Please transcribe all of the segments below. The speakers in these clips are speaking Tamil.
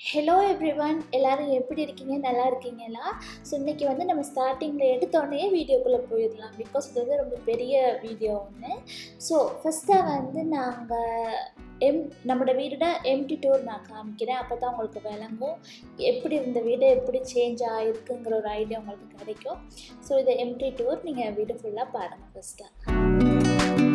ஹலோ எவ்ரிவன் எல்லாரும் எப்படி இருக்கீங்க நல்லா இருக்கீங்களா ஸோ இன்றைக்கி வந்து நம்ம ஸ்டார்டிங்கில் எடுத்தோடனே வீடியோக்குள்ளே போயிடலாம் பிகாஸ் இது வந்து ரொம்ப பெரிய வீடியோ ஒன்று ஸோ ஃபஸ்ட்டாக வந்து நாங்கள் எம் நம்மளோட வீடோட எம்டி டூர் நான் காமிக்கிறேன் அப்போ தான் உங்களுக்கு விளங்கும் எப்படி இருந்த வீடு எப்படி சேஞ்ச் ஆகிருக்குங்கிற ஒரு ஐடியா உங்களுக்கு கிடைக்கும் ஸோ இது எம்டி டூர் நீங்கள் வீடு ஃபுல்லாக பாருங்கள் ஃபஸ்ட்டாக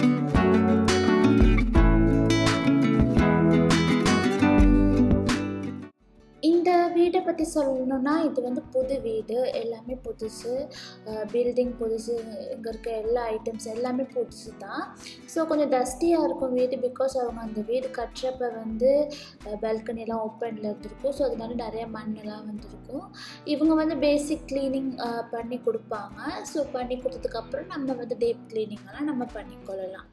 இந்த வீடை பற்றி சொல்லணுன்னா இது வந்து புது வீடு எல்லாமே புதுசு பில்டிங் புதுசு இங்கே இருக்க எல்லா ஐட்டம்ஸ் எல்லாமே புதுசு தான் ஸோ கொஞ்சம் டஸ்டியாக இருக்கும் வீடு பிகாஸ் அவங்க அந்த வீடு கட்டுறப்ப வந்து பால்கனிலாம் ஓப்பனில் இருந்திருக்கும் ஸோ அதனால நிறைய மண்ணெல்லாம் வந்திருக்கும் இவங்க வந்து பேசிக் க்ளீனிங் பண்ணி கொடுப்பாங்க ஸோ பண்ணி கொடுத்ததுக்கப்புறம் நம்ம வந்து டீப் க்ளீனிங்கெல்லாம் நம்ம பண்ணிக்கொள்ளலாம்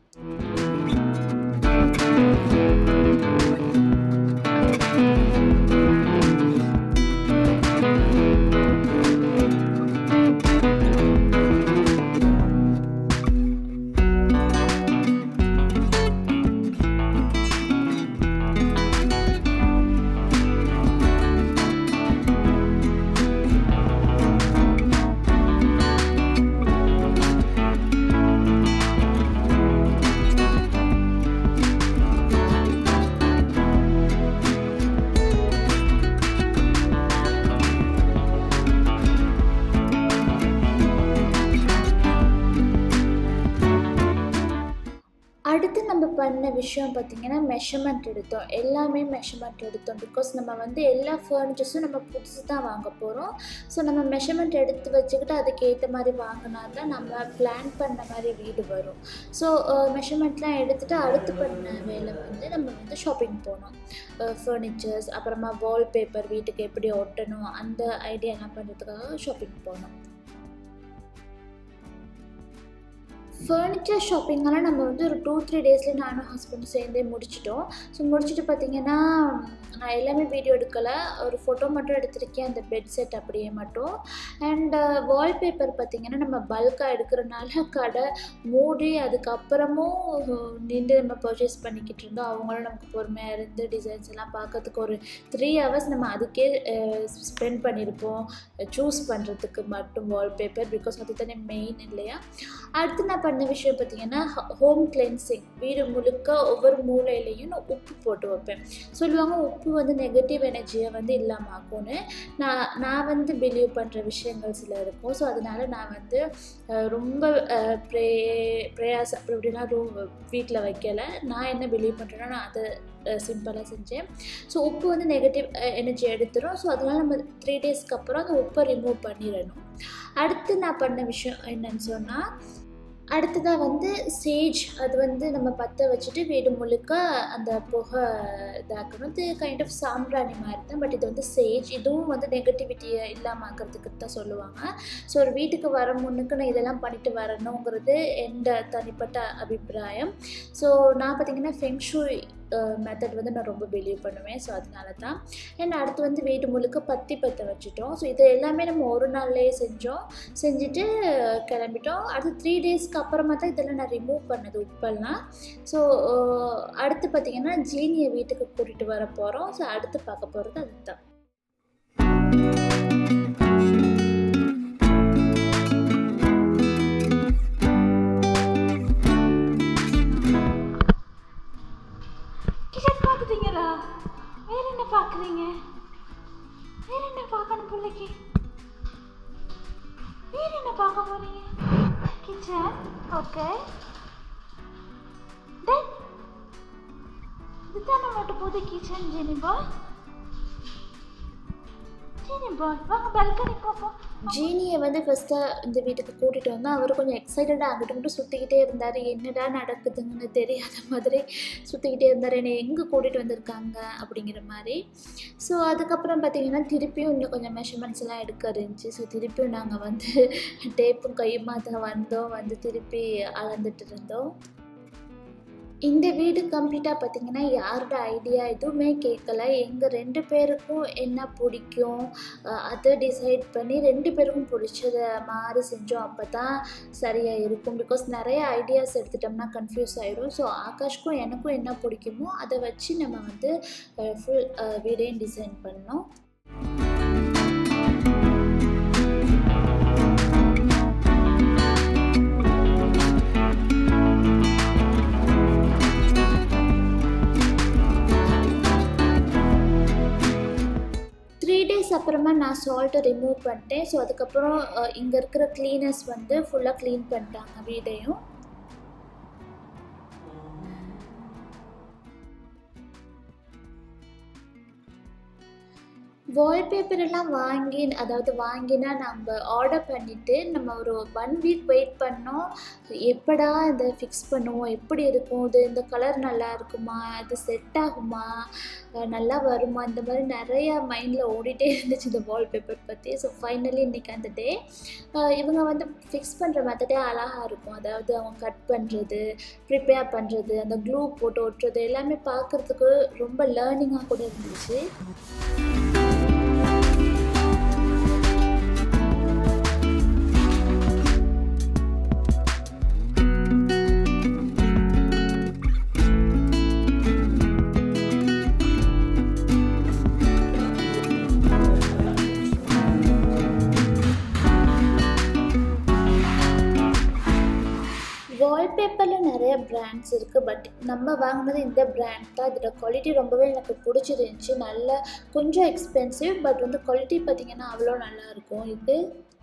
அடுத்து நம்ம பண்ண விஷயம் பார்த்திங்கன்னா மெஷர்மெண்ட் எடுத்தோம் எல்லாமே மெஷர்மெண்ட் எடுத்தோம் பிகாஸ் நம்ம வந்து எல்லா ஃபர்னிச்சர்ஸும் நம்ம புதுசு தான் வாங்க போகிறோம் ஸோ நம்ம மெஷர்மெண்ட் எடுத்து வச்சுக்கிட்டு அதுக்கேற்ற மாதிரி வாங்கினா தான் நம்ம பிளான் பண்ண மாதிரி வீடு வரும் ஸோ மெஷர்மெண்ட்லாம் எடுத்துகிட்டு அடுத்து பண்ண வேலை வந்து நம்ம வந்து ஷாப்பிங் போனோம் ஃபர்னிச்சர்ஸ் அப்புறமா வால்பேப்பர் வீட்டுக்கு எப்படி ஒட்டணும் அந்த ஐடியாலாம் பண்ணுறதுக்காக ஷாப்பிங் போனோம் ஃபர்னிச்சர் ஷாப்பிங்கெல்லாம் நம்ம வந்து ஒரு டூ த்ரீ டேஸ்லேயே நானும் ஹஸ்பண்டும் சேர்ந்தே முடிச்சிட்டோம் ஸோ முடிச்சுட்டு பார்த்திங்கன்னா நான் எல்லாமே வீடியோ எடுக்கலை ஒரு ஃபோட்டோ மட்டும் எடுத்திருக்கேன் அந்த பெட் செட் அப்படியே மட்டும் அண்ட் வால்பேப்பர் பார்த்திங்கன்னா நம்ம பல்காக எடுக்கிறனால கடை மூடி அதுக்கப்புறமும் நின்று நம்ம பர்ச்சேஸ் பண்ணிக்கிட்டு இருந்தோம் அவங்களும் நமக்கு பொறுமையாக இருந்து டிசைன்ஸ் எல்லாம் பார்க்கறதுக்கு ஒரு த்ரீ ஹவர்ஸ் நம்ம அதுக்கே ஸ்பெண்ட் பண்ணியிருப்போம் சூஸ் பண்ணுறதுக்கு மட்டும் வால்பேப்பர் பிகாஸ் அது தானே மெயின் இல்லையா அடுத்து நான் பண்ண விஷயம் பார்த்திங்கன்னா ஹோம் கிளென்சிங் வீடு முழுக்க ஒவ்வொரு மூலையிலையும் நான் உப்பு போட்டு வைப்பேன் சொல்லுவாங்க உப்பு வந்து நெகட்டிவ் எனர்ஜியை வந்து இல்லாமல் ஆக்கும்னு நான் நான் வந்து பிலீவ் பண்ணுற விஷயங்கள் சில இருக்கும் ஸோ அதனால் நான் வந்து ரொம்ப ப்ரே ப்ரேயாஸ் அப்படி இப்படின்னா ரூம் வீட்டில் வைக்கலை நான் என்ன பிலீவ் பண்ணுறேன்னா நான் அதை சிம்பிளாக செஞ்சேன் ஸோ உப்பு வந்து நெகட்டிவ் எனர்ஜி எடுத்துரும் ஸோ அதனால் நம்ம த்ரீ டேஸ்க்கு அப்புறம் அந்த உப்பை ரிமூவ் பண்ணிடணும் அடுத்து நான் பண்ண விஷயம் என்னன்னு சொன்னால் அடுத்ததாக வந்து சேஜ் அது வந்து நம்ம பற்ற வச்சுட்டு வீடு முழுக்க அந்த புகை இதாக்கணும் இது கைண்ட் ஆஃப் சாம்பிராணி மாதிரி தான் பட் இது வந்து சேஜ் இதுவும் வந்து நெகட்டிவிட்டியை இல்லாமல் ஆக்கிறதுக்கு தான் சொல்லுவாங்க ஸோ ஒரு வீட்டுக்கு வர முன்னுக்கு நான் இதெல்லாம் பண்ணிட்டு வரணுங்கிறது எந்த தனிப்பட்ட அபிப்பிராயம் ஸோ நான் பார்த்திங்கன்னா ஃபெங்ஷூ மெத்தட் வந்து நான் ரொம்ப பிலீவ் பண்ணுவேன் ஸோ அதனால தான் அண்ட் அடுத்து வந்து வீடு முழுக்க பத்தி பற்ற வச்சுட்டோம் ஸோ இது எல்லாமே நம்ம ஒரு நாள்லேயே செஞ்சோம் செஞ்சுட்டு கிளம்பிட்டோம் அடுத்து த்ரீ டேஸ்க்கு அப்புறமா தான் இதெல்லாம் நான் ரிமூவ் பண்ணது உப்பெல்லாம் ஸோ அடுத்து பார்த்திங்கன்னா ஜீனியை வீட்டுக்கு கூட்டிகிட்டு வர போகிறோம் ஸோ அடுத்து பார்க்க போகிறது அதுதான் பார்த்துட்டீங்களா வேற என்ன பார்க்குறீங்க வேற என்ன பார்க்கணும் பிள்ளைக்கு வேற என்ன பார்க்க போறீங்க கிச்சன் ஓகே தென் இதுதானே மட்டும் புது கிச்சன் ஜெனிபா ஜெனிபா வாங்க பால்கனி பார்ப்போம் ஜீனியை வந்து ஃபஸ்ட்டாக இந்த வீட்டுக்கு கூட்டிகிட்டு வந்தால் அவர் கொஞ்சம் எக்ஸைட்டடாக அங்கிட்டு மட்டும் சுற்றிக்கிட்டே இருந்தார் என்னடா நடக்குதுங்கன்னு தெரியாத மாதிரி சுற்றிக்கிட்டே இருந்தார் என்னை எங்கே கூட்டிகிட்டு வந்திருக்காங்க அப்படிங்கிற மாதிரி ஸோ அதுக்கப்புறம் பார்த்திங்கன்னா திருப்பியும் இன்னும் கொஞ்சம் மெஷர்மெண்ட்ஸ் எல்லாம் எடுக்க இருந்துச்சு ஸோ திருப்பியும் நாங்கள் வந்து டேப்பும் கையுமா தான் வந்தோம் வந்து திருப்பி அளந்துட்டு இருந்தோம் இந்த வீடு கம்ப்ளீட்டாக பார்த்தீங்கன்னா யாரோட ஐடியா எதுவுமே கேட்கல எங்கள் ரெண்டு பேருக்கும் என்ன பிடிக்கும் அஹ் அதை டிசைட் பண்ணி ரெண்டு பேருக்கும் பிடிச்சத மாதிரி செஞ்சோம் அப்போ தான் சரியாக இருக்கும் பிகாஸ் நிறைய ஐடியாஸ் எடுத்துட்டோம்னா கன்ஃபியூஸ் ஆயிடும் ஸோ ஆகாஷ்க்கும் எனக்கும் என்ன பிடிக்குமோ அதை வச்சு நம்ம வந்து ஃபுல் வீடையும் டிசைன் பண்ணோம் த்ரீ டேஸ் அப்புறமா நான் சால்ட்டை ரிமூவ் பண்ணிட்டேன் ஸோ அதுக்கப்புறம் இங்கே இருக்கிற க்ளீனர்ஸ் வந்து ஃபுல்லாக க்ளீன் பண்ணிட்டாங்க வீடையும் வால்பேப்பர் எல்லாம் வாங்கி அதாவது வாங்கினா நம்ம ஆர்டர் பண்ணிவிட்டு நம்ம ஒரு ஒன் வீக் வெயிட் பண்ணோம் எப்படா இதை ஃபிக்ஸ் பண்ணுவோம் எப்படி இருக்கும் இது இந்த கலர் நல்லா இருக்குமா இது செட் ஆகுமா அஹ் நல்லா வருமா இந்த மாதிரி நிறைய மைண்டில் ஓடிட்டே இருந்துச்சு இந்த வால்பேப்பர் பற்றி ஸோ ஃபைனலி இன்றைக்கி அந்த டே இவங்க வந்து ஃபிக்ஸ் பண்ணுற மெத்தடே அழகாக இருக்கும் அதாவது அவங்க கட் பண்ணுறது ப்ரிப்பேர் பண்ணுறது அந்த க்ளூ போட்டு ஒட்டுறது எல்லாமே பார்க்குறதுக்கு ரொம்ப லேர்னிங்காக கூட இருந்துச்சு வால்பேப்பரில் நிறைய பிராண்ட்ஸ் இருக்குது பட் நம்ம வாங்கினது இந்த பிராண்ட் தான் இதோட குவாலிட்டி ரொம்பவே எனக்கு பிடிச்சிருந்துச்சி நல்ல கொஞ்சம் எக்ஸ்பென்சிவ் பட் வந்து குவாலிட்டி பார்த்திங்கன்னா அவ்வளோ நல்லா இருக்கும் இது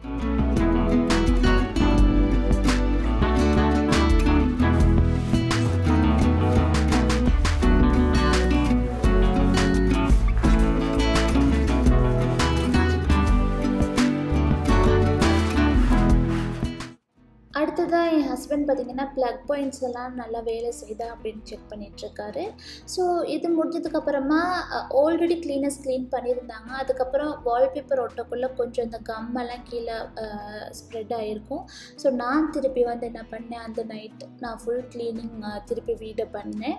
அடுத்ததாக என் ஹஸ்பண்ட் பார்த்திங்கன்னா ப்ளக் பாயிண்ட்ஸ் எல்லாம் நல்லா வேலை செய்தா அப்படின்னு செக் பண்ணிகிட்ருக்காரு ஸோ இது முடிஞ்சதுக்கப்புறமா ஆல்ரெடி க்ளீனர்ஸ் க்ளீன் பண்ணியிருந்தாங்க அதுக்கப்புறம் வால்பேப்பர் ஒட்டக்குள்ளே கொஞ்சம் இந்த கம்மெல்லாம் கீழே ஸ்ப்ரெட் ஆகிருக்கும் ஸோ நான் திருப்பி வந்து என்ன பண்ணேன் அந்த நைட் நான் ஃபுல் க்ளீனிங் திருப்பி வீடை பண்ணேன்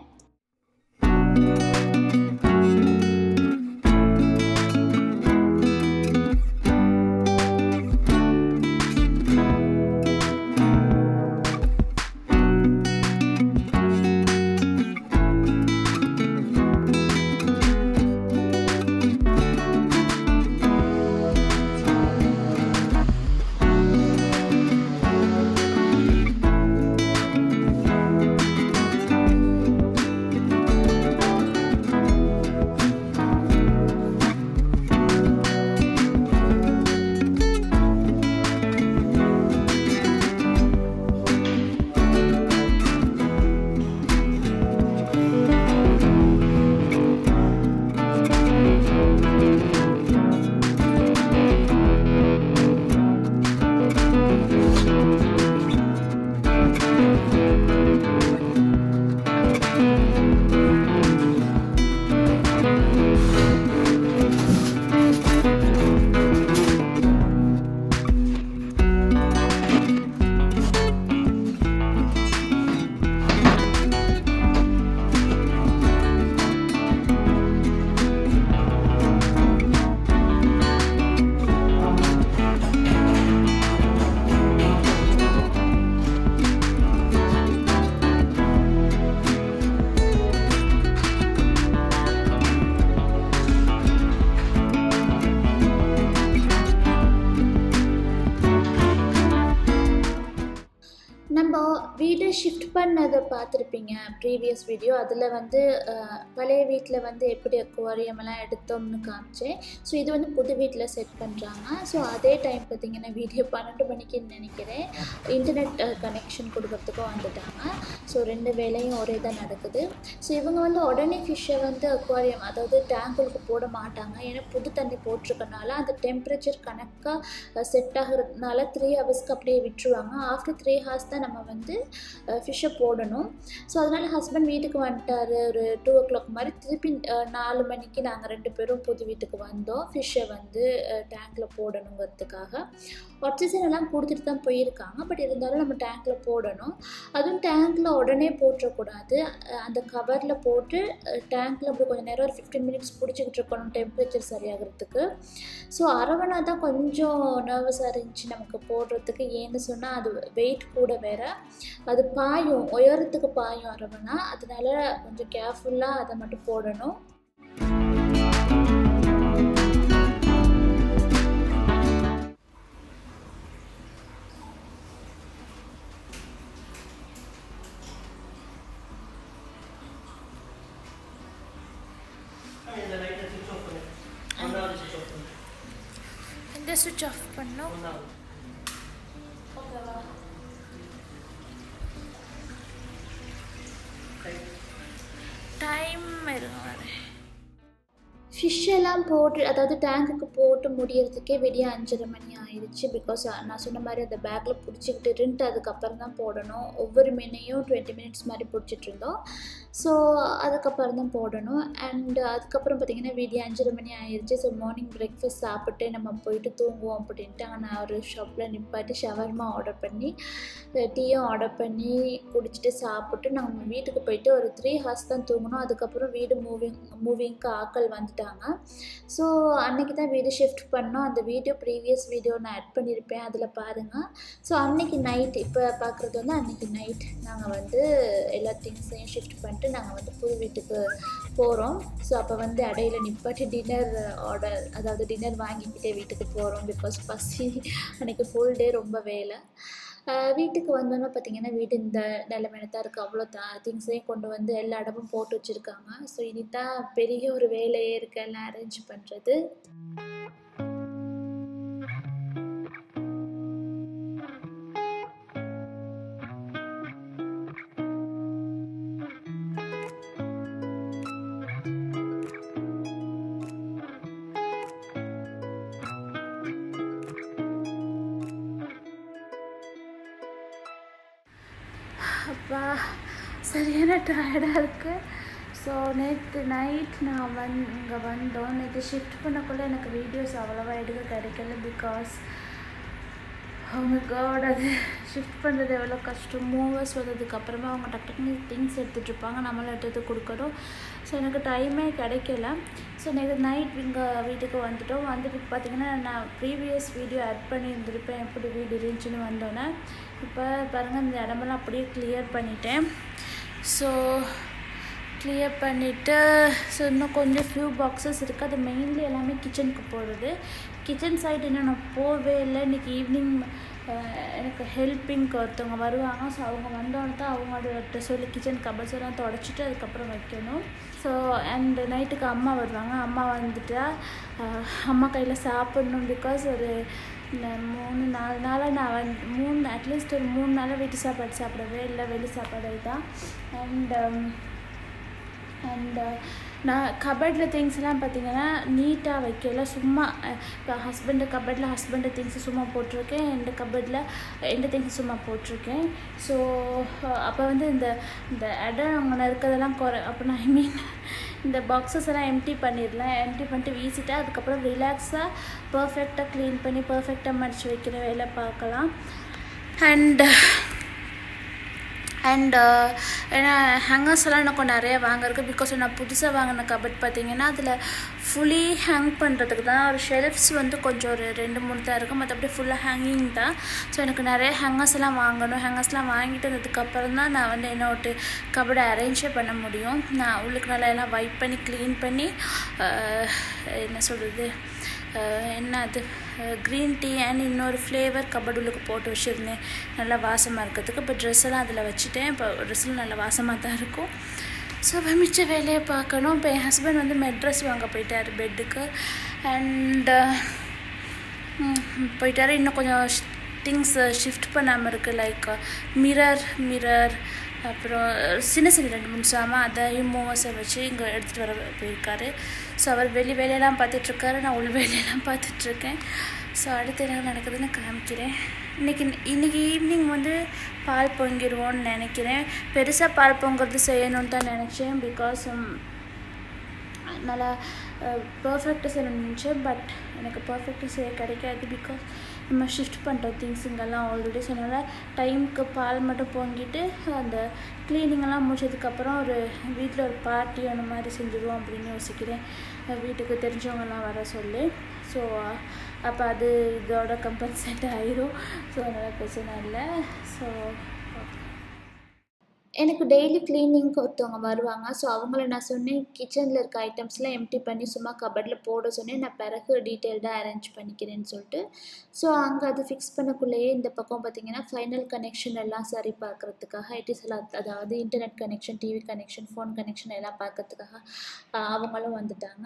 நம்ம வீடு ஷிஃப்ட் பண்ணதை பார்த்துருப்பீங்க ப்ரீவியஸ் வீடியோ அதில் வந்து அஹ், பழைய வீட்டில் வந்து எப்படி aquarium எல்லாம் எடுத்தோம்னு காமிச்சேன் ஸோ இது வந்து புது வீட்டில் செட் பண்ணுறாங்க ஸோ அதே டைம் பார்த்தீங்கன்னா வீடியோ பன்னெண்டு மணிக்குன்னு நினைக்கிறேன் இன்டர்நெட் கனெக்ஷன் கொடுக்கறதுக்கும் வந்துட்டாங்க ஸோ ரெண்டு வேலையும் ஒரே தான் நடக்குது ஸோ இவங்க வந்து உடனே ஃபிஷ்ஷை வந்து அக்வாரியம் அதாவது டேங்குக்கு போட மாட்டாங்க ஏன்னா புது தண்ணி போட்டிருக்கனால அந்த டெம்பரேச்சர் கணக்காக செட் ஆகுறதுனால த்ரீ ஹவர்ஸ்க்கு அப்படியே விட்டுருவாங்க ஆஃப்டர் த்ரீ ஹவர்ஸ் தான் நம்ம வந்து ஃபிஷ்ஷை போடணும் ஸோ அதனால் ஹஸ்பண்ட் வீட்டுக்கு வந்துட்டார் ஒரு டூ ஓ கிளாக் மாதிரி திருப்பி அஹ், நாலு மணிக்கு நாங்கள் ரெண்டு பேரும் புது வீட்டுக்கு வந்தோம் ஃபிஷ்ஷை வந்து டேங்க்கில் போடணுங்கிறதுக்காக ஆக்சிஜன் எல்லாம் கொடுத்துட்டு தான் போயிருக்காங்க பட் இருந்தாலும் நம்ம டேங்க்கில் போடணும் அதுவும் டேங்க்கில் உடனே போட்டுறக்கூடாது அஹ், அந்த கவரில் போட்டு டேங்க்கில் அப்படி கொஞ்சம் நேரம் ஒரு ஃபிஃப்டீன் மினிட்ஸ் பிடிச்சிக்கிட்டு இருக்கணும் டெம்பரேச்சர் சரியாகிறதுக்கு ஸோ அரவணா தான் கொஞ்சம் நர்வஸாக இருந்துச்சு நமக்கு போடுறதுக்கு ஏன்னு சொன்னால் அது வெயிட் கூட வேற அது பாயும் உயரத்துக்கு பாயும் அரவணா அதனால கொஞ்சம் கேர்ஃபுல்லாக அதை மட்டும் போடணும் இந்த லைட்டை சுவிட்ச் ஆஃப் பண்ணு ஒன்றாவது சுவிட்ச் ஆஃப் பண்ணு இந்த சுவிட்ச் ஆஃப் பண்ணோம் ஒன்றாவது டைம் ஃபிஷ் எல்லாம் போட்டு அதாவது டேங்குக்கு போட்டு முடியறதுக்கே விடிய அஞ்சரை மணி ஆயிடுச்சு பிகாஸ் நான் சொன்ன மாதிரி அந்த பேக்கில் பிடிச்சிக்கிட்டு இருந்துட்டு அதுக்கப்புறம் தான் போடணும் ஒவ்வொரு மீனையும் டுவெண்ட்டி மினிட்ஸ் மாதிரி பிடிச்சிட்டு இருந்தோம் ஸோ அதுக்கப்புறம் தான் போடணும் அண்ட் அதுக்கப்புறம் பார்த்திங்கன்னா விடிய அஞ்சரை மணி ஆயிடுச்சு ஸோ மார்னிங் பிரேக்ஃபாஸ்ட் சாப்பிட்டு நம்ம போயிட்டு தூங்குவோம் அப்படின்ட்டு நான் ஒரு ஷாப்பில் நிப்பாட்டி ஷவர்மா ஆர்டர் பண்ணி டீயும் ஆர்டர் பண்ணி குடிச்சிட்டு சாப்பிட்டு நாங்கள் வீட்டுக்கு போயிட்டு ஒரு த்ரீ ஹார்ஸ் தான் தூங்கணும் அதுக்கப்புறம் வீடு மூவிங் மூவிங்க்கு ஆட்கள் வந்துட்டாங்க ஸோ அன்னைக்கு தான் வீடு ஷிஃப்ட் பண்ணோம் அந்த வீடியோ ப்ரீவியஸ் வீடியோ நான் ஆட் பண்ணியிருப்பேன் அதில் பாருங்கள் ஸோ அன்னைக்கு நைட் இப்போ பார்க்குறது வந்து அன்னைக்கு நைட் நாங்கள் வந்து எல்லா திங்ஸையும் ஷிஃப்ட் பண்ணிட்டு நாங்கள் வந்து புது வீட்டுக்கு போகிறோம் ஸோ அப்போ வந்து இடையில நிப்பாட்டி டின்னர் ஆர்டர் அதாவது டின்னர் வாங்கிக்கிட்டே வீட்டுக்கு போகிறோம் பிகாஸ் பசி அன்னைக்கு ஃபுல் டே ரொம்ப வேலை ஆஹ் வீட்டுக்கு வந்தோன்னே பார்த்தீங்கன்னா வீடு இந்த நிலைமையில தான் இருக்குது அவ்வளோ த திங்ஸையும் கொண்டு வந்து எல்லா இடமும் போட்டு வச்சுருக்காங்க ஸோ இனி தான் பெரிய ஒரு வேலையே இருக்குது எல்லாம் அரேஞ்ச் பண்ணுறது அப்பா சரியான டயர்டாக இருக்குது ஸோ நேற்று நைட் நான் வந் இங்கே வந்தோம் நேற்று ஷிஃப்ட் பண்ணக்குள்ளே எனக்கு வீடியோஸ் அவ்வளோவா எடுக்க கிடைக்கல பிகாஸ் அவங்க காட் அது ஷிஃப்ட் பண்ணுறது எவ்வளோ கஷ்டம் மூவர்ஸ் வந்ததுக்கு அப்புறமா அவங்க டக்கு டக்குனு திங்ஸ் எடுத்துகிட்டு இருப்பாங்க நம்மளும் எடுத்து கொடுக்கணும் ஸோ எனக்கு டைமே கிடைக்கல ஸோ நேற்று நைட் இங்கே வீட்டுக்கு வந்துட்டோம் வந்துட்டு பார்த்தீங்கன்னா நான் ப்ரீவியஸ் வீடியோ ஆட் பண்ணியிருந்திருப்பேன் எப்படி வீடு இருந்துச்சுன்னு வந்தோன்னே இப்போ பாருங்கள் இந்த இடமெல்லாம் அப்படியே கிளியர் பண்ணிட்டேன் ஸோ கிளியர் பண்ணிவிட்டு ஸோ இன்னும் கொஞ்சம் ஃபியூ பாக்ஸஸ் இருக்குது அது மெயின்லி எல்லாமே கிச்சனுக்கு போடுறது கிச்சன் சைடு இன்னும் நான் போகவே இல்லை இன்றைக்கி ஈவினிங் எனக்கு ஹெல்ப்பிங்க்கு ஒருத்தவங்க வருவாங்க ஸோ அவங்க வந்தோடனே தான் அவங்கள்ட்ட சொல்லி கிச்சன் கபர்ஸ் எல்லாம் தொடச்சிட்டு அதுக்கப்புறம் வைக்கணும் ஸோ அண்ட் நைட்டுக்கு அம்மா வருவாங்க அம்மா வந்துட்டா அஹ், அம்மா கையில் சாப்பிடணும் பிகாஸ் ஒரு இந்த மூணு நாலு நாளாக நான் வந்து மூணு அட்லீஸ்ட் ஒரு மூணு நாளாக வீட்டு சாப்பாடு சாப்பிடவே இல்லை வெளி சாப்பாடு தான் அண்ட் அண்ட் நான் கபர்டில் திங்ஸ் எல்லாம் பார்த்தீங்கன்னா நீட்டாக வைக்கல சும்மா அஹ், இப்போ ஹஸ்பண்டு கபர்டில் ஹஸ்பண்டு திங்ஸ் சும்மா போட்டிருக்கேன் எந்த கபர்டில் எந்த திங்ஸ் சும்மா போட்டிருக்கேன் ஸோ அப்போ வந்து இந்த இந்த இடம் அங்கே இருக்கிறதெல்லாம் குறை அப்போ நான் ஐ மீன் இந்த பாக்ஸஸ் எல்லாம் எம்டி பண்ணிடலாம் எம்டி பண்ணிட்டு வீசிட்டு அதுக்கப்புறம் ரிலாக்ஸாக பர்ஃபெக்டாக க்ளீன் பண்ணி பர்ஃபெக்டாக மடித்து வைக்கிற வேலை பார்க்கலாம் அண்ட் அண்ட் ஏன்னா ஹேங்கர்ஸ் எல்லாம் எனக்கு நிறைய வாங்கிருக்கு பிகாஸ் நான் புதுசாக வாங்கின கபட் பார்த்தீங்கன்னா அதில் ஃபுல்லி ஹேங் பண்ணுறதுக்கு தான் ஒரு ஷெல்ஃப்ஸ் வந்து கொஞ்சம் ஒரு ரெண்டு மூணு தான் இருக்கும் மற்றபடி ஃபுல்லாக ஹேங்கிங் தான் ஸோ எனக்கு நிறைய ஹேங்கர்ஸ் எல்லாம் வாங்கணும் ஹேங்கர்ஸ்லாம் வாங்கிட்டு வந்ததுக்கப்புறம் தான் நான் வந்து என்னோட கபடை அரேஞ்சே பண்ண முடியும் நான் உள்ளுக்கு நல்லா எல்லாம் வைப் பண்ணி க்ளீன் பண்ணி அஹ், என்ன சொல்கிறது என்ன அது க்ரீன் டீ அண்ட் இன்னொரு ஃப்ளேவர் கபடுலுக்கு போட்டு வச்சுருந்தேன் நல்லா வாசமாக இருக்கிறதுக்கு இப்போ ட்ரெஸ் எல்லாம் அதில் வச்சுட்டேன் இப்போ ட்ரெஸ்ஸில் நல்லா வாசமாக தான் இருக்கும் ஸோ இப்போ மிச்ச வேலையை பார்க்கணும் இப்போ என் ஹஸ்பண்ட் வந்து மெட்ரஸ் வாங்க போயிட்டார் பெட்டுக்கு அண்டு போயிட்டாரு இன்னும் கொஞ்சம் திங்ஸ் ஷிஃப்ட் பண்ணாமல் இருக்குது லைக் மிரர் மிரர் அப்புறம் சின்ன சின்ன ரெண்டு மூணு சாமான் அதையும் மூவஸை வச்சு இங்கே எடுத்துகிட்டு வர போயிருக்காரு ஸோ அவர் வெளி வேலையெல்லாம் பார்த்துட்ருக்காரு நான் உள் வேலையெல்லாம் பார்த்துட்ருக்கேன் ஸோ அடுத்து என்ன நடக்குதுன்னு காமிக்கிறேன் இன்றைக்கி இன்றைக்கி ஈவினிங் வந்து பால் பொங்கிடுவோன்னு நினைக்கிறேன் பெருசாக பால் பொங்குறது செய்யணும்னு தான் நினச்சேன் பிகாஸ் நல்லா பர்ஃபெக்டாக செய்யணும்னு பட் எனக்கு பர்ஃபெக்டாக செய்ய கிடைக்காது பிகாஸ் நம்ம ஷிஃப்ட் பண்ணுற திங்ஸ் இங்கெல்லாம் ஆல்ரெடி சொன்னால டைமுக்கு பால் மட்டும் பொங்கிட்டு அந்த க்ளீனிங்கெல்லாம் முடிச்சதுக்கப்புறம் ஒரு வீட்டில் ஒரு பார்ட்டி அந்த மாதிரி செஞ்சுருவோம் அப்படின்னு யோசிக்கிறேன் வீட்டுக்கு தெரிஞ்சவங்கலாம் வர சொல்லி ஸோ அப்போ அது இதோட கம்பன்சேட் ஆயிரும் ஸோ அதனால் பிரச்சனை இல்லை ஸோ எனக்கு டெய்லி க்ளீனிங்க்கு ஒருத்தவங்க வருவாங்க ஸோ அவங்கள நான் சொன்னேன் கிச்சனில் இருக்க ஐட்டம்ஸ்லாம் எம்டி பண்ணி சும்மா கபர்டில் போட சொன்னேன் நான் பிறகு டீட்டெயில்டாக அரேஞ்ச் பண்ணிக்கிறேன்னு சொல்லிட்டு ஸோ அங்கே அது ஃபிக்ஸ் பண்ணக்குள்ளேயே இந்த பக்கம் பார்த்தீங்கன்னா ஃபைனல் கனெக்ஷன் எல்லாம் சரி பார்க்குறதுக்காக இட்ஸ் எல்லாம் அதாவது internet connection TV connection phone connection எல்லாம் பார்க்கறதுக்காக அவங்களும் வந்துட்டாங்க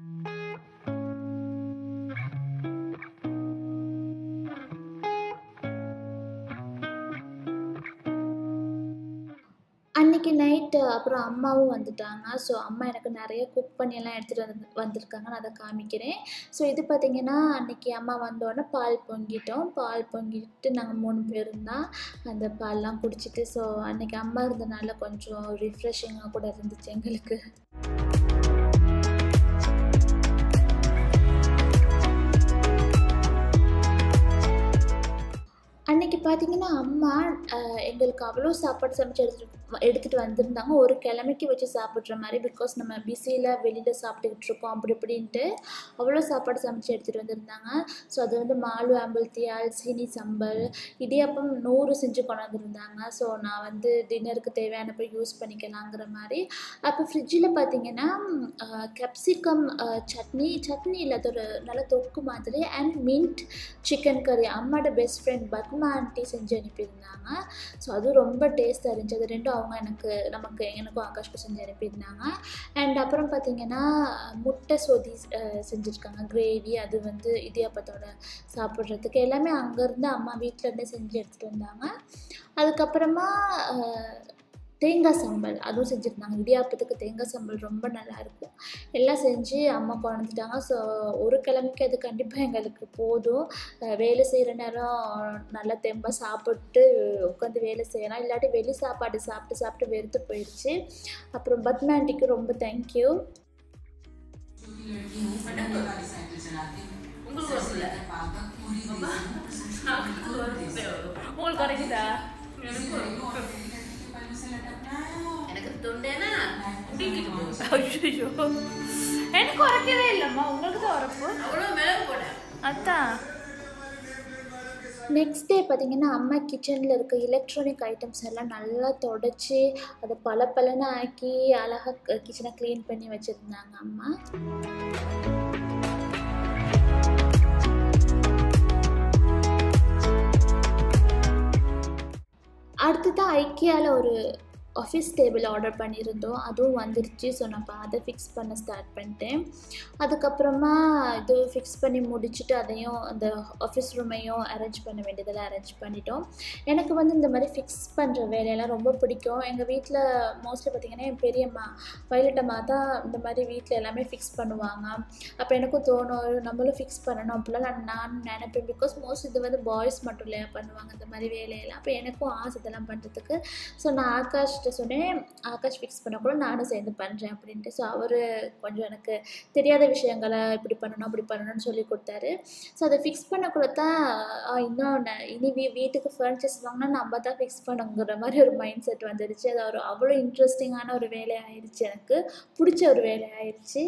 அன்றைக்கி நைட்டு அப்புறம் அம்மாவும் வந்துட்டாங்க ஸோ அம்மா எனக்கு நிறைய குக் பண்ணியெல்லாம் எடுத்துகிட்டு வந்து வந்திருக்காங்க நான் அதை காமிக்கிறேன் ஸோ இது பார்த்திங்கன்னா அன்றைக்கி அம்மா வந்தோடனே பால் பொங்கிட்டோம் பால் பொங்கிட்டு நாங்கள் மூணு பேரும் தான் அந்த பால்லாம் குடிச்சிட்டு ஸோ அன்றைக்கி அம்மா இருந்தனால கொஞ்சம் ரிஃப்ரெஷிங்காக கூட இருந்துச்சு எங்களுக்கு அன்றைக்கி பார்த்தீங்கன்னா அம்மா எங்களுக்கு அவ்வளோ சாப்பாடு சமைச்சு எடுத்துகிட்டு எடுத்துகிட்டு வந்திருந்தாங்க ஒரு கிழமைக்கு வச்சு சாப்பிட்ற மாதிரி பிகாஸ் நம்ம பிஸியில் வெளியில் சாப்பிட்டுக்கிட்டு இருக்கோம் அப்படி இப்படின்ட்டு அவ்வளோ சாப்பாடு சமைச்சு எடுத்துகிட்டு வந்திருந்தாங்க ஸோ அது வந்து மாலு ஆம்பல்த்தியால் சீனி சம்பல் இடியாப்பம் நூறு செஞ்சு கொண்டு வந்திருந்தாங்க ஸோ நான் வந்து டின்னருக்கு தேவையானப்போ யூஸ் பண்ணிக்கலாங்கிற மாதிரி அப்போ ஃப்ரிட்ஜில் பார்த்தீங்கன்னா கேப்சிகம் சட்னி சட்னி இல்லாத ஒரு நல்ல தொக்கு மாதிரி அண்ட் மின்ட் சிக்கன் கறி அம்மாவோட பெஸ்ட் ஃப்ரெண்ட் பத்மா ஆண்டி செஞ்சு அனுப்பியிருந்தாங்க ஸோ அதுவும் ரொம்ப டேஸ்ட்டாக இருந்துச்சு அது ரெண்டும் அவங்க எனக்கு நமக்கு எனக்கும் ஆகாஷ்க்கு செஞ்சு அனுப்பியிருந்தாங்க அண்ட் அப்புறம் பார்த்திங்கன்னா முட்டை சொதி செஞ்சுருக்காங்க கிரேவி அது வந்து இடியாப்பத்தோட சாப்பிட்றதுக்கு எல்லாமே அங்கேருந்து அம்மா வீட்டிலேருந்தே செஞ்சு எடுத்துகிட்டு வந்தாங்க அதுக்கப்புறமா தேங்காய் சம்பல் அதுவும் செஞ்சுருந்தாங்க இடியாப்பத்துக்கு தேங்காய் சம்பல் ரொம்ப நல்லாயிருக்கும் எல்லாம் செஞ்சு அம்மா கொண்டுட்டாங்க ஸோ ஒரு கிழமைக்கு அது கண்டிப்பாக எங்களுக்கு போதும் வேலை செய்கிற நேரம் நல்லா தெம்பாக சாப்பிட்டு உட்காந்து வேலை செய்யலாம் இல்லாட்டி வெளி சாப்பாடு சாப்பிட்டு சாப்பிட்டு வெறுத்து போயிடுச்சு அப்புறம் பத்மாண்டிக்கு ரொம்ப தேங்க்யூ உங்களுக்கு குறைக்குதா எனக்கு தொண்டேனா குடிக்கிட்டு போகுது ஐயோ எனக்கு உரைக்கவே இல்லைம்மா உங்களுக்கு தான் உரப்பு அவ்வளோ மிளகு போட்டேன் அதான் நெக்ஸ்ட் டே பார்த்தீங்கன்னா அம்மா கிச்சனில் இருக்க எலக்ட்ரானிக் ஐட்டம்ஸ் எல்லாம் நல்லா தொடச்சி அதை பல பலன்னு ஆக்கி அழகாக கிச்சனை க்ளீன் பண்ணி வச்சுருந்தாங்க அம்மா அடுத்ததான் ஐக்கியாவில் ஒரு ஆஃபீஸ் டேபிள் ஆர்டர் பண்ணியிருந்தோம் அதுவும் வந்துருச்சு ஸோ நான் அதை ஃபிக்ஸ் பண்ண ஸ்டார்ட் பண்ணிட்டேன் அதுக்கப்புறமா இது ஃபிக்ஸ் பண்ணி முடிச்சுட்டு அதையும் அந்த ஆஃபீஸ் ரூமையும் அரேஞ்ச் பண்ண வேண்டியதெல்லாம் அரேஞ்ச் பண்ணிட்டோம் எனக்கு வந்து இந்த மாதிரி ஃபிக்ஸ் பண்ணுற வேலையெல்லாம் ரொம்ப பிடிக்கும் எங்கள் வீட்டில் மோஸ்ட்லி பார்த்திங்கன்னா என் பெரியம்மா வயலட்டம்மா தான் இந்த மாதிரி வீட்டில் எல்லாமே ஃபிக்ஸ் பண்ணுவாங்க அப்போ எனக்கும் தோணும் நம்மளும் ஃபிக்ஸ் பண்ணணும் அப்படிலாம் நான் நான் நினைப்பேன் பிகாஸ் மோஸ்ட் இது வந்து பாய்ஸ் மட்டும் இல்லையா பண்ணுவாங்க இந்த மாதிரி வேலையெல்லாம் அப்போ எனக்கும் ஆசை இதெல்லாம் பண்ணுறதுக்கு ஸோ நான் ஆகாஷ் கிட்ட சொன்னேன் ஆகாஷ் ஃபிக்ஸ் பண்ண கூட நானும் சேர்ந்து பண்ணுறேன் அப்படின்ட்டு ஸோ அவர் கொஞ்சம் எனக்கு தெரியாத விஷயங்களை இப்படி பண்ணணும் அப்படி பண்ணணும்னு சொல்லி கொடுத்தாரு ஸோ அதை ஃபிக்ஸ் பண்ணக்குள்ள தான் இன்னும் ந- இனி வீ வீட்டுக்கு ஃபர்னிச்சர்ஸ் வாங்கினா நம்ம தான் ஃபிக்ஸ் பண்ணுங்கிற மாதிரி ஒரு மைண்ட் செட் வந்துடுச்சு அது ஒரு அவ்வளோ இன்ட்ரெஸ்டிங்கான ஒரு வேலை ஆயிடுச்சு எனக்கு பிடிச்ச ஒரு வேலை ஆயிடுச்சு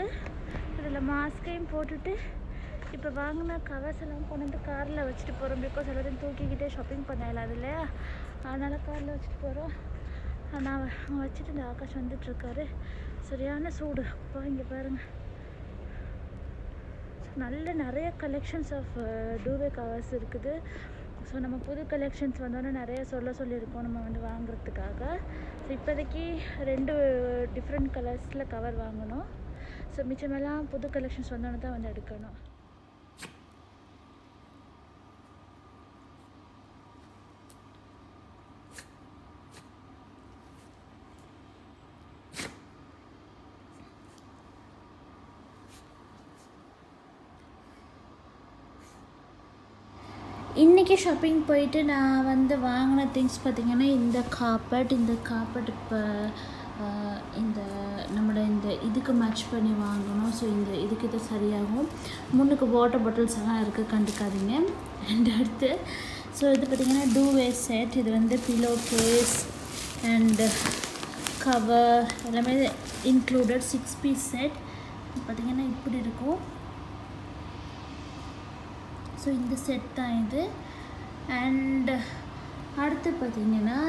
இதில் மாஸ்கையும் போட்டுட்டு இப்போ வாங்கின கவர்ஸ் எல்லாம் கொண்டு வந்து காரில் வச்சுட்டு போகிறோம் பிகாஸ் எல்லாத்தையும் தூக்கிக்கிட்டே ஷாப்பிங் பண்ணல அது இல்லையா அதனால் காரில் வச்சுட்டு போகிறோம் நான் அங்கே வச்சுட்டு இந்த ஆகாஷ் வந்துட்டுருக்காரு சரியான சூடு அப்பா இங்கே பாருங்கள் நல்ல நிறைய கலெக்ஷன்ஸ் ஆஃப் டூவே கவர்ஸ் இருக்குது ஸோ நம்ம புது கலெக்ஷன்ஸ் வந்தோன்னே நிறைய சொல்ல சொல்லியிருக்கோம் நம்ம வந்து வாங்குறதுக்காக ஸோ இப்போதைக்கு ரெண்டு டிஃப்ரெண்ட் கலர்ஸில் கவர் வாங்கணும் ஸோ மிச்சமெல்லாம் புது கலெக்ஷன்ஸ் வந்தோன்னே தான் வந்து எடுக்கணும் இன்றைக்கி ஷாப்பிங் போயிட்டு நான் வந்து வாங்கின திங்ஸ் பார்த்திங்கன்னா இந்த காப்பட் இந்த காப்பட் இப்போ இந்த நம்மளோட இந்த இதுக்கு மேட்ச் பண்ணி வாங்கணும் ஸோ இந்த இதுக்கு இது சரியாகும் முன்னுக்கு வாட்டர் பாட்டில்ஸ் எல்லாம் இருக்குது கண்டுக்காதீங்க அண்ட் அடுத்து ஸோ இது பார்த்திங்கன்னா டூவே செட் இது வந்து பிலோ கேஸ் அண்டு கவர் எல்லாமே இன்க்ளூடட் சிக்ஸ் பீஸ் செட் பார்த்திங்கன்னா இப்படி இருக்கும் ஸோ இந்த செட் தான் இது அண்ட் அடுத்து பார்த்தீங்கன்னா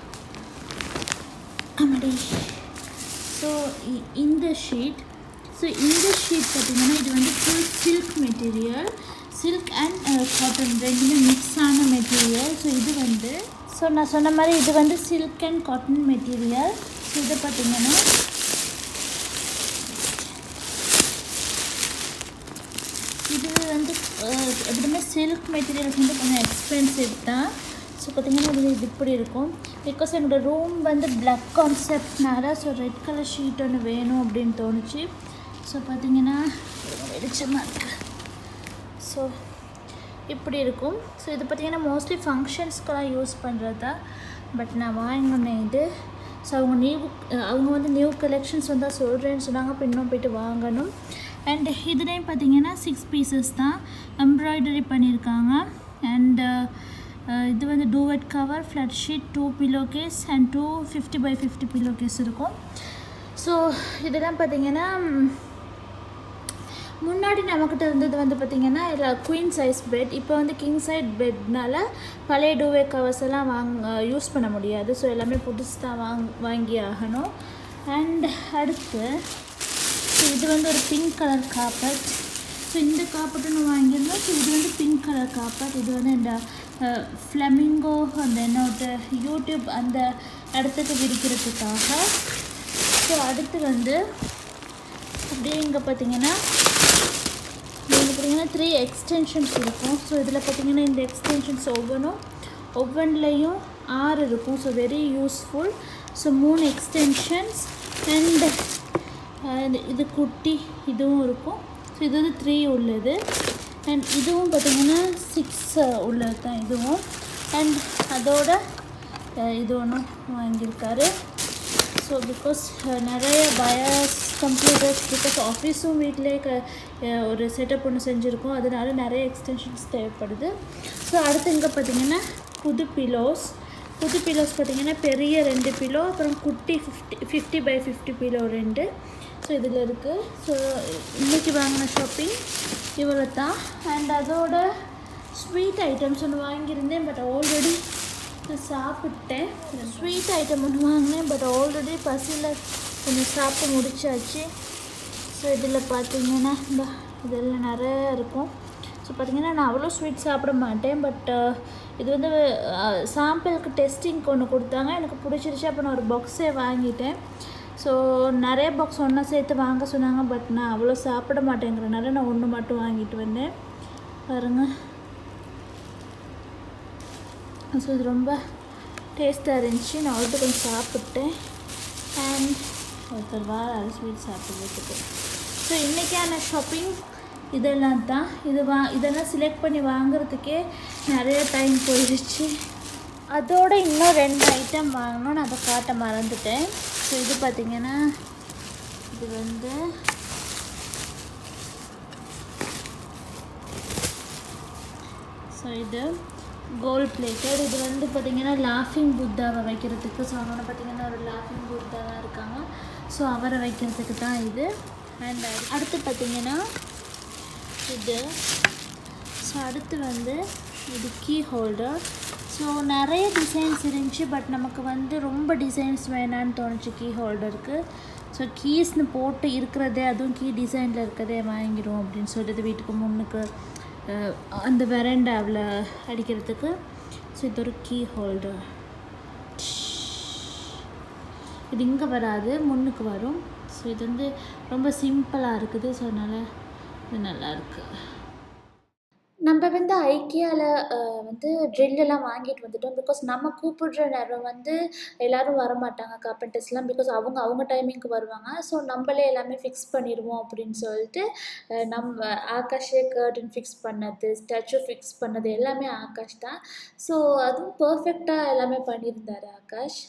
ஆமாடி ஸோ இந்த ஷீட் ஸோ இந்த ஷீட் பார்த்தீங்கன்னா இது வந்து full silk material silk and cotton ரெண்டுமே மிக்ஸ் ஆன மெட்டீரியல் ஸோ இது வந்து ஸோ நான் சொன்ன மாதிரி இது வந்து silk and cotton material so இதை பார்த்தீங்கன்னா இது வந்து அஹ், எப்படியுமே சில்க் மெட்டீரியல்ஸ் வந்து கொஞ்சம் எக்ஸ்பென்சிவ் தான் ஸோ பார்த்தீங்கன்னா இது இது இப்படி இருக்கும் பிகாஸ் என்னோட ரூம் வந்து பிளாக் கான்செப்ட்னால ஸோ ரெட் கலர் ஷீட் ஒன்று வேணும் அப்படின்னு தோணுச்சு ஸோ பார்த்தீங்கன்னா வெளிச்சமாக இருக்குது ஸோ இப்படி இருக்கும் ஸோ இது பார்த்தீங்கன்னா மோஸ்ட்லி ஃபங்க்ஷன்ஸ்க்கெல்லாம் யூஸ் பண்ணுறது தான் பட் நான் வாங்கின இது ஸோ அவங்க நியூ அவங்க வந்து நியூ கலெக்ஷன்ஸ் வந்தால் சொல்கிறேன்னு சொன்னாங்க அப்போ இன்னும் போயிட்டு வாங்கணும் அண்ட் இதுலேயும் பார்த்தீங்கன்னா சிக்ஸ் பீசஸ் தான் எம்ப்ராய்டரி பண்ணியிருக்காங்க அண்ட் இது வந்து duvet cover flat sheet two pillow case and two fifty by fifty pillow case இருக்கும் ஸோ இதெல்லாம் பார்த்தீங்கன்னா ம், முன்னாடி நம்மக்கிட்ட இருந்தது வந்து பார்த்திங்கன்னா இதில் குயின் சைஸ் பெட் இப்போ வந்து கிங் சைட் பெட்னால பழைய டூவே கவர்ஸ் எல்லாம் வாங்க யூஸ் பண்ண முடியாது ஸோ எல்லாமே புதுசு தான் வாங் வாங்கி ஆகணும் அண்ட் அடுத்து ஸோ இது வந்து ஒரு பிங்க் கலர் காப்பட் ஸோ இந்த காப்பட்டு நான் வாங்கியிருந்தோம் ஸோ இது வந்து பிங்க் கலர் காப்பட் இது வந்து இந்த ஃப்ளமிங்கோ அந்த என்னோட யூடியூப் அந்த இடத்துக்கு விரிக்கிறதுக்காக ஸோ அடுத்து வந்து அப்படியே இங்கே பார்த்தீங்கன்னா இதில் பார்த்தீங்கன்னா த்ரீ எக்ஸ்டென்ஷன்ஸ் இருக்கும் ஸோ இதில் பார்த்தீங்கன்னா இந்த எக்ஸ்டென்ஷன்ஸ் ஒவ்வொன்றும் ஒவ்வொன்றுலையும் ஆறு இருக்கும் ஸோ வெரி யூஸ்ஃபுல் ஸோ மூணு எக்ஸ்டென்ஷன்ஸ் அண்ட் இது குட்டி இதுவும் இருக்கும் ஸோ இது வந்து த்ரீ உள்ளது அண்ட் இதுவும் பார்த்தீங்கன்னா சிக்ஸ் உள்ளது தான் இதுவும் அண்ட் அதோட அஹ், இது ஒன்றும் வாங்கியிருக்காரு ஸோ பிகாஸ் நிறைய பயாஸ் கம்ப்யூட்டர்ஸ் பிகாஸ் ஆஃபீஸும் வீட்டிலே க அஹ் ஒரு செட்டப் ஒன்று செஞ்சுருக்கோம் அதனால நிறைய எக்ஸ்டென்ஷன்ஸ் தேவைப்படுது ஸோ அடுத்து இங்கே பார்த்தீங்கன்னா புது பிலோஸ் புது பிலோஸ் பார்த்தீங்கன்னா பெரிய ரெண்டு பிலோ அப்புறம் குட்டி fifty fifty by fifty pillow ரெண்டு ஸோ இதில் இருக்குது ஸோ இன்றைக்கி வாங்கின ஷாப்பிங் இவ்வளோ தான் அண்ட் அதோட ஸ்வீட் ஐட்டம்ஸ் ஒன்று வாங்கியிருந்தேன் பட் ஆல்ரெடி நான் சாப்பிட்டேன் ஸ்வீட் ஐட்டம் ஒன்று வாங்கினேன் பட் ஆல்ரெடி பசியில் கொஞ்சம் சாப்பிட்டு முடிச்சாச்சு ஸோ இதில் பார்த்தீங்கன்னா இந்த இதெல்லாம் நிறைய இருக்கும் ஸோ பார்த்தீங்கன்னா நான் அவ்வளோ ஸ்வீட் சாப்பிட மாட்டேன் பட் இது வந்து சாம்பிளுக்கு டெஸ்டிங்க்கு ஒன்று கொடுத்தாங்க எனக்கு பிடிச்சிருச்சு அப்போ நான் ஒரு பாக்ஸே வாங்கிட்டேன் ஸோ நிறைய பாக்ஸ் ஒன்றா சேர்த்து வாங்க சொன்னாங்க பட் நான் அவ்வளோ சாப்பிட மாட்டேங்கிறனால நான் ஒன்று மட்டும் வாங்கிட்டு வந்தேன் பாருங்கள் ஸோ இது ரொம்ப டேஸ்ட்டாக இருந்துச்சு நான் ஆல்ரெடி கொஞ்சம் சாப்பிட்டேன் அண்ட் ஒருத்தர் வார ஸ்வீட் சாப்பிட்றதுக்கு ஸோ இன்றைக்கான ஷாப்பிங் இதெல்லாம் தான் இது வா இதெல்லாம் செலக்ட் பண்ணி வாங்குறதுக்கே நிறைய டைம் போயிடுச்சு அதோட இன்னும் ரெண்டு ஐட்டம் வாங்கணும் நான் அதை காட்ட மறந்துட்டேன் ஸோ இது பார்த்திங்கன்னா இது வந்து ஸோ இது கோல்ட் பிளேட்டட் இது வந்து பார்த்திங்கன்னா லாஃபிங் புத்தாவை வைக்கிறதுக்கு ஸோ அவனோட பார்த்திங்கன்னா ஒரு லாஃபிங் புத்தா தான் இருக்காங்க ஸோ அவரை வைக்கிறதுக்கு தான் இது அண்ட் அடுத்து பார்த்தீங்கன்னா இது ஸோ அடுத்து வந்து இது கீ ஹோல்டர் ஸோ நிறைய டிசைன்ஸ் இருந்துச்சு பட் நமக்கு வந்து ரொம்ப டிசைன்ஸ் வேணான்னு தோணுச்சு கீ ஹோல்டருக்கு ஸோ கீஸ்னு போட்டு இருக்கிறதே அதுவும் கீ டிசைனில் இருக்கிறதே வாங்கிடும் அப்படின்னு சொல்லிட்டு வீட்டுக்கு முன்னுக்கு அஹ், அந்த வெரண்டாவில் அடிக்கிறதுக்கு ஸோ இது ஒரு கீ ஹோல்டர் இது இங்கே வராது முன்னுக்கு வரும் ஸோ இது வந்து ரொம்ப சிம்பிளாக இருக்குது ஸோ அதனால் இது நல்லா இருக்குது நம்ம வந்து ஐக்கியாவில் வந்து ட்ரில்லெல்லாம் வாங்கிட்டு வந்துட்டோம் பிகாஸ் நம்ம கூப்பிடுற நேரம் வந்து எல்லோரும் வரமாட்டாங்க கார்பெண்டர்ஸ்லாம் பிகாஸ் அவங்க அவங்க டைமிங்க்கு வருவாங்க ஸோ நம்மளே எல்லாமே ஃபிக்ஸ் பண்ணிடுவோம் அப்படின்னு சொல்லிட்டு அஹ், நம்ம ஆகாஷே கர்டன் ஃபிக்ஸ் பண்ணது ஸ்டாச்சு ஃபிக்ஸ் பண்ணது எல்லாமே ஆகாஷ் தான் ஸோ அதுவும் பர்ஃபெக்டாக எல்லாமே பண்ணியிருந்தார் ஆகாஷ்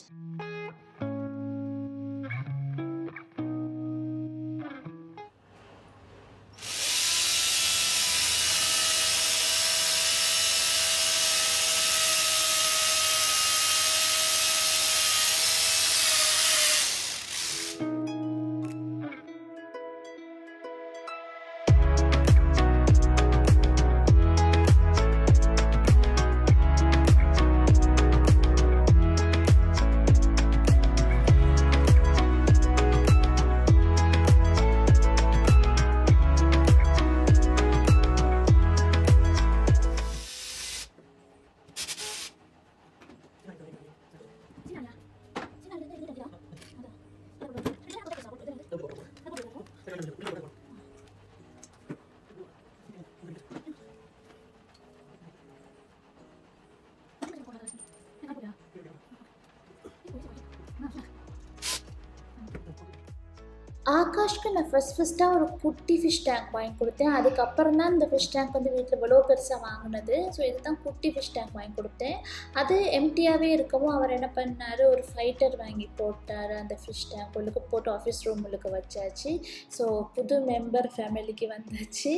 ஆகாஷ்க்கு நான் ஃபஸ்ட் ஃபஸ்ட்டாக ஒரு குட்டி ஃபிஷ் டேங்க் வாங்கி கொடுத்தேன் அதுக்கப்புறம் தான் இந்த ஃபிஷ் டேங்க் வந்து வீட்டில் இவ்வளோ பெருசாக வாங்கினது ஸோ இதுதான் குட்டி ஃபிஷ் டேங்க் வாங்கி கொடுத்தேன் அது எம்டியாகவே இருக்கவும் அவர் என்ன பண்ணார் ஒரு ஃபைட்டர் வாங்கி போட்டார் அந்த ஃபிஷ் டேங்க் உள்ளுக்கு போட்டு ஆஃபீஸ் ரூம் உள்ளுக்கு வச்சாச்சு ஸோ புது மெம்பர் ஃபேமிலிக்கு வந்தாச்சு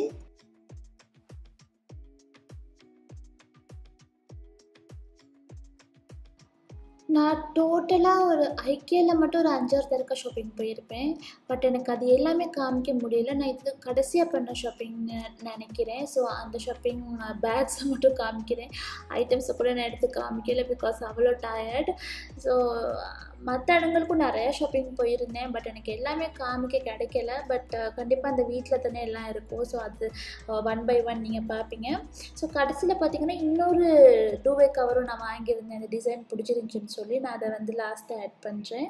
நான் டோட்டலாக ஒரு ஐக்கியில் மட்டும் ஒரு அஞ்சாறு தடவை ஷாப்பிங் போயிருப்பேன் பட் எனக்கு அது எல்லாமே காமிக்க முடியல நான் இது கடைசியாக பண்ண ஷாப்பிங்னு நினைக்கிறேன் ஸோ அந்த ஷாப்பிங் பேக்ஸை மட்டும் காமிக்கிறேன் ஐட்டம்ஸை கூட நான் எடுத்து காமிக்கல பிகாஸ் அவ்வளோ டயர்ட் ஸோ மற்ற இடங்களுக்கும் நிறையா ஷாப்பிங் போயிருந்தேன் பட் எனக்கு எல்லாமே காமிக்க கிடைக்கல பட் கண்டிப்பாக அந்த வீட்டில் தானே எல்லாம் இருக்கும் ஸோ அது ஒன் பை ஒன் நீங்கள் பார்ப்பீங்க ஸோ கடைசியில் பார்த்தீங்கன்னா இன்னொரு டூ வே கவரும் நான் வாங்கியிருந்தேன் அந்த டிசைன் பிடிச்சிருந்துச்சின்னு சொல்லி நான் அதை வந்து லாஸ்ட்டாக ஆட் பண்ணுறேன்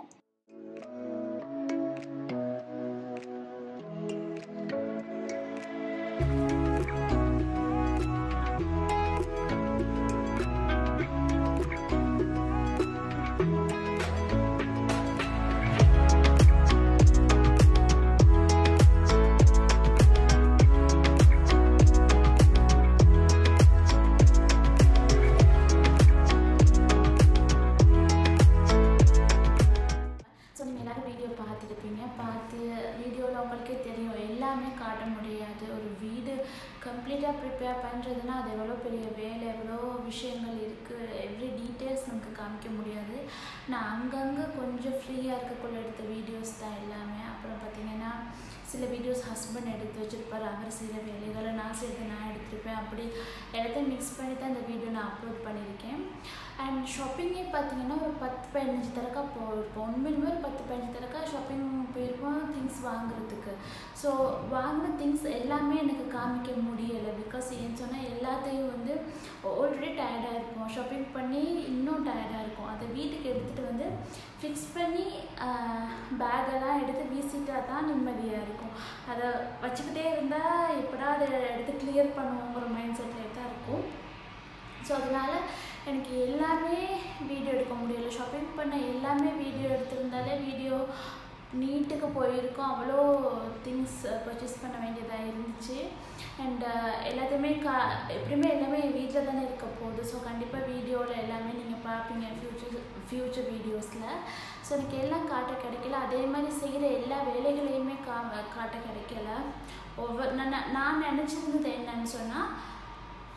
ஸோ நீங்கள் எல்லோரும் வீடியோ பார்த்துருப்பீங்க பார்த்து வீடியோவில் உங்களுக்கே தெரியும் எல்லாமே காட்ட முடியாது ஒரு வீடு கம்ப்ளீட்டாக ப்ரிப்பேர் பண்ணுறதுனா அது எவ்வளோ பெரிய வேலை எவ்வளோ விஷயங்கள் இருக்குது எவ்ரி டீட்டெயில்ஸ் நமக்கு காமிக்க முடியாது நான் அங்கங்கே கொஞ்சம் ஃப்ரீயாக இருக்கக்குள்ள எடுத்த வீடியோஸ் தான் எல்லாமே அப்புறம் பார்த்தீங்கன்னா சில வீடியோஸ் ஹஸ்பண்ட் எடுத்து வச்சுருப்பார் அவர் செய்கிற வேலைகளை நான் செய்கிறத நான் எடுத்திருப்பேன் அப்படி எல்லாத்தையும் மிக்ஸ் பண்ணி தான் இந்த வீடியோ நான் அப்லோட் பண்ணியிருக்கேன் அண்ட் ஷாப்பிங்கே பார்த்தீங்கன்னா ஒரு பத்து பதினஞ்சு தரக்கா போயிருப்போம் உண்மையிலுமே ஒரு பத்து பதினஞ்சு தரக்கா ஷாப்பிங் போயிருப்போம் திங்ஸ் வாங்குறதுக்கு ஸோ வாங்கின திங்ஸ் எல்லாமே எனக்கு காமிக்க முடியலை பிகாஸ் ஏன்னு சொன்னால் எல்லாத்தையும் வந்து ஆல்ரெடி டயர்டாக இருப்போம் ஷாப்பிங் பண்ணி இன்னும் டயர்டாக இருக்கும் அதை வீட்டுக்கு எடுத்துகிட்டு வந்து ஃபிக்ஸ் பண்ணி பேக்கெல்லாம் எடுத்து வீசிட்டா தான் நிம்மதியாக இருக்கும் அதை வச்சுக்கிட்டே இருந்தால் எப்படா அதை எடுத்து கிளியர் பண்ணுவோங்கிற மைண்ட் செட்டில் தான் இருக்கும் ஸோ அதனால் எனக்கு எல்லாமே வீடியோ எடுக்க முடியல ஷாப்பிங் பண்ண எல்லாமே வீடியோ எடுத்திருந்தாலே வீடியோ நீட்டுக்கு போயிருக்கோம் அவ்வளோ திங்ஸ் பர்ச்சேஸ் பண்ண வேண்டியதாக இருந்துச்சு அண்ட் எல்லாத்தையுமே கா எப்படியுமே எல்லாமே வீட்டில் தானே இருக்க போகுது ஸோ கண்டிப்பாக வீடியோவில் எல்லாமே நீங்கள் பார்ப்பீங்க ஃப்யூச்சர் ஃப்யூச்சர் வீடியோஸில் ஸோ எனக்கு எல்லாம் காட்ட கிடைக்கல அதே மாதிரி செய்கிற எல்லா வேலைகளையுமே கா காட்ட கிடைக்கல ஒவ்வொரு நான் நான் நினச்சிருந்தது என்னன்னு சொன்னால்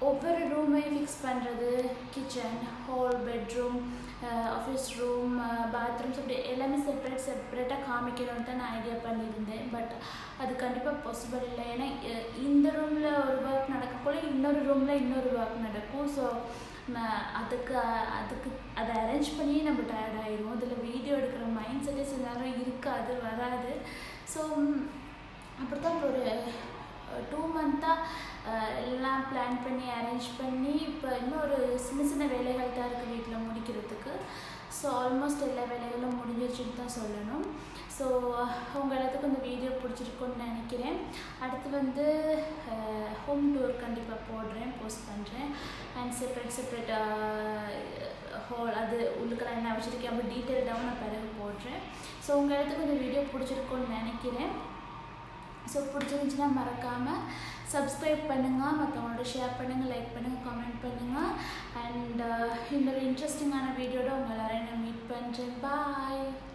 ஒவ்வொரு ரூமையும் ஃபிக்ஸ் பண்ணுறது kitchen hall bedroom office room bathrooms அப்படி எல்லாமே செப்பரேட் செப்பரேட்டாக காமிக்கணும்னு தான் நான் ஐடியா பண்ணியிருந்தேன் பட் அது கண்டிப்பாக பாசிபிள் இல்லை ஏன்னா அஹ் இந்த ரூமில் ஒரு ஒர்க் நடக்கக்குள்ள இன்னொரு ரூமில் இன்னொரு ஒர்க் நடக்கும் ஸோ நான் அதுக்கு அதுக்கு அதை அரேஞ்ச் பண்ணி நம்ம டயர்ட் ஆயிடுவோம் அதில் வீடியோ எடுக்கிற மைண்ட் செட்டே சில நேரம் இருக்காது வராது ஸோ அப்படி தான் இப்போ ஒரு டூ மந்த்தாக எல்லாம் பிளான் பண்ணி அரேஞ்ச் பண்ணி இப்போ இன்னும் ஒரு சின்ன சின்ன வேலைகள் தான் இருக்குது வீட்டில் முடிக்கிறதுக்கு ஸோ ஆல்மோஸ்ட் எல்லா வேலைகளும் முடிஞ்சிருச்சுன்னு தான் சொல்லணும் ஸோ உங்கள் எல்லாத்துக்கும் இந்த வீடியோ பிடிச்சிருக்குன்னு நினைக்கிறேன் அடுத்து வந்து ஹோம் டூர் கண்டிப்பாக போடுறேன் போஸ்ட் பண்ணுறேன் அண்ட் செப்பரேட் செப்பரேட் ஹோல் அது உள்ளுக்கெல்லாம் என்ன வச்சுருக்கேன் அப்படி டீட்டெயில்டாகவும் நான் பிறகு போடுறேன் ஸோ உங்கள் எல்லாத்துக்கும் இந்த வீடியோ பிடிச்சிருக்குன்னு நினைக்கிறேன் ஸோ பிடிச்சிருந்துச்சுன்னா மறக்காமல் சப்ஸ்கிரைப் பண்ணுங்கள் மற்றவங்களோட ஷேர் பண்ணுங்கள் லைக் பண்ணுங்கள் கமெண்ட் பண்ணுங்கள் அண்ட் இன்னொரு இன்ட்ரெஸ்டிங்கான வீடியோட உங்கள் எல்லாரையும் நான் மீட் பண்ணுறேன் பாய்